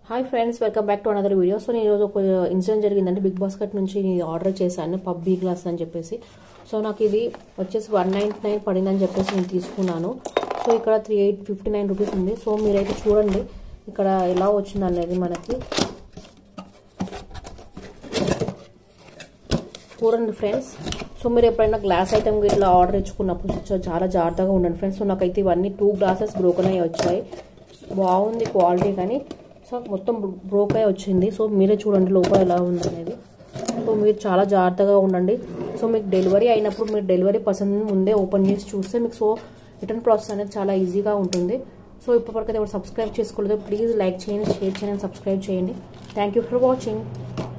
hi friends welcome back to another video so నేను ఈరోజు ఒక ఇన్సిడెంట్ జరిగిందంటే బిగ్ బాస్కెట్ నుంచి నేను ఆర్డర్ చేశాను పబ్బీ గ్లాస్ అని చెప్పేసి సో నాకు ఇది వచ్చేసి వన్ నైంటీ నైన్ పడిందని చెప్పేసి నేను తీసుకున్నాను సో ఇక్కడ three eight fifty nine rupees ఉంది సో మీరైతే చూడండి ఇక్కడ ఎలా వచ్చింది అనేది మనకి చూడండి ఫ్రెండ్స్ సో మీరు ఎప్పుడైనా గ్లాస్ ఐటమ్ ఇట్లా ఆర్డర్ ఇచ్చుకున్నప్పుడు సో చాలా జాగ్రత్తగా ఉండండి ఫ్రెండ్స్ సో నాకైతే ఇవన్నీ టూ గ్లాసెస్ బ్రోకన్ అయ్యి వచ్చాయి బాగుంది క్వాలిటీ కానీ సో మొత్తం బ్రోక్ అయ్యి వచ్చింది సో మీరే చూడండి లోపల ఎలా ఉంది అనేది సో మీరు చాలా జాగ్రత్తగా ఉండండి సో మీకు డెలివరీ అయినప్పుడు మీరు డెలివరీ పర్సన్ ముందే ఓపెన్ చేసి చూస్తే మీకు సో రిటర్న్ ప్రాసెస్ అనేది చాలా ఈజీగా ఉంటుంది సో ఇప్పటివరకు అయితే సబ్స్క్రైబ్ చేసుకోలేదు ప్లీజ్ లైక్ చేయండి షేర్ చేయండి సబ్స్క్రైబ్ చేయండి థ్యాంక్ యూ ఫర్ వాచింగ్